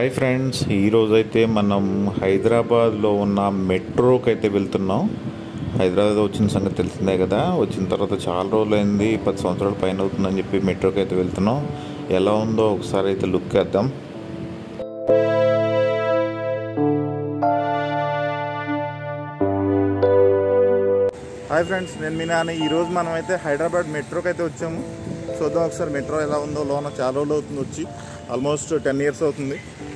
hi friends ఈరోజు అయితే మనం హైదరాబాద్లో ఉన్న మెట్రోకి అయితే వెళ్తున్నాం హైదరాబాద్ వచ్చిన సంగతి తెలిసిందే కదా వచ్చిన తర్వాత చాలా రోజులు అయింది పది సంవత్సరాల పైన అవుతుందని చెప్పి మెట్రోకి అయితే వెళ్తున్నాం ఎలా ఉందో ఒకసారి అయితే లుక్ వేద్దాం హాయ్ ఫ్రెండ్స్ నేను మీ నాన్న ఈరోజు మనం అయితే హైదరాబాద్ మెట్రోకి అయితే వచ్చాము చూద్దాం ఒకసారి మెట్రో ఎలా ఉందో లోన చాలా రోజులు అవుతుంది వచ్చి ఆల్మోస్ట్ టెన్ ఇయర్స్ అవుతుంది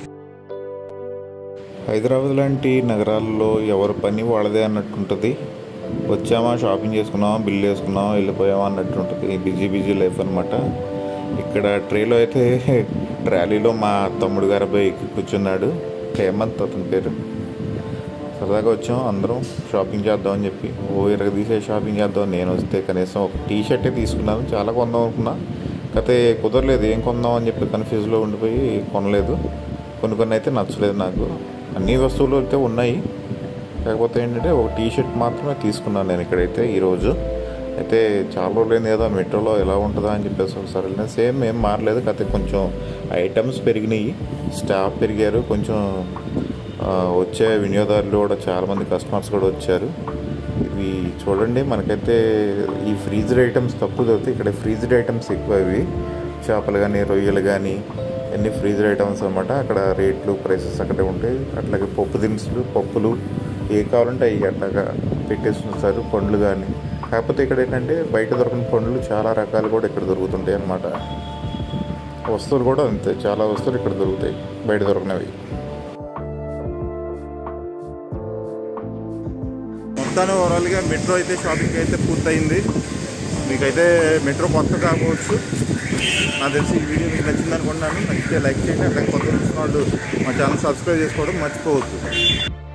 హైదరాబాద్ లాంటి నగరాల్లో ఎవరి పని వాళ్ళదే అన్నట్టుంటుంది వచ్చామా షాపింగ్ చేసుకున్నామా బిల్ వేసుకున్నామా వెళ్ళిపోయామా అన్నట్టు ఉంటుంది బిజీ బిజీ లైఫ్ అనమాట ఇక్కడ ట్రైలో అయితే ట్రాలీలో మా తమ్ముడు గారు అబ్బాయి ఎక్కి కూర్చున్నాడు హేమంత్ అతని పేరు సరదాగా వచ్చాం అందరం షాపింగ్ చేద్దామని చెప్పి ఓ ఇరగ తీసే షాపింగ్ చేద్దాం నేను వస్తే కనీసం ఒక టీ షర్టే తీసుకున్నాను చాలా కొందాం అనుకున్నా కాకపోతే కుదరలేదు ఏం కొందాం అని చెప్పి కన్ఫ్యూజ్లో ఉండిపోయి కొనలేదు కొన్ని కొన్ని అయితే నచ్చలేదు నాకు అన్ని వస్తువులు అయితే ఉన్నాయి కాకపోతే ఏంటంటే ఒక టీ షర్ట్ మాత్రమే తీసుకున్నాను నేను ఇక్కడైతే ఈరోజు అయితే చాలా రోజులైంది ఏదో మెట్రోలో ఎలా ఉంటుందా అని చెప్పేసి ఒకసారి వెళ్ళిన సేమ్ ఏం మారలేదు కాకపోతే కొంచెం ఐటమ్స్ పెరిగినాయి స్టాఫ్ పెరిగారు కొంచెం ఆ, వచ్చే వినియోగదారులు కూడా చాలామంది కస్టమర్స్ కూడా వచ్చారు ఇవి చూడండి మనకైతే ఈ ఫ్రీజ్డ్ ఐటమ్స్ తక్కువ దొరుకుతాయి ఇక్కడ ఫ్రీజ్డ్ ఐటమ్స్ ఎక్కువ ఇవి చేపలు కానీ రొయ్యలు కానీ అన్ని ఫ్రీజ్డ్ ఐటమ్స్ అనమాట అక్కడ రేట్లు ప్రైసెస్ అక్కడే ఉంటాయి అట్లాగే పప్పు దినుసులు పప్పులు ఏ కావాలంటే అవి అట్లాగా పెట్టేసి ఉంచుతారు పండ్లు కానీ కాకపోతే ఇక్కడ ఏంటంటే బయట దొరకని పండ్లు చాలా రకాలు కూడా ఇక్కడ దొరుకుతుంటాయి అన్నమాట వస్తువులు కూడా అంతే చాలా వస్తువులు ఇక్కడ దొరుకుతాయి బయట దొరకనవి మొత్తాన్ని ఓవరాల్గా మెట్రో అయితే షాపింగ్ అయితే పూర్తయింది మీకైతే మెట్రో కొత్త కాకపోవచ్చు నాకు తెలిసి ఈ వీడియో మీకు నచ్చింది అనుకుంటున్నాను నచ్చితే లైక్ చేయండి అట్లాగే కొత్త చూసిన వాళ్ళు మా ఛానల్ సబ్స్క్రైబ్ చేసుకోవడం మర్చిపోవద్దు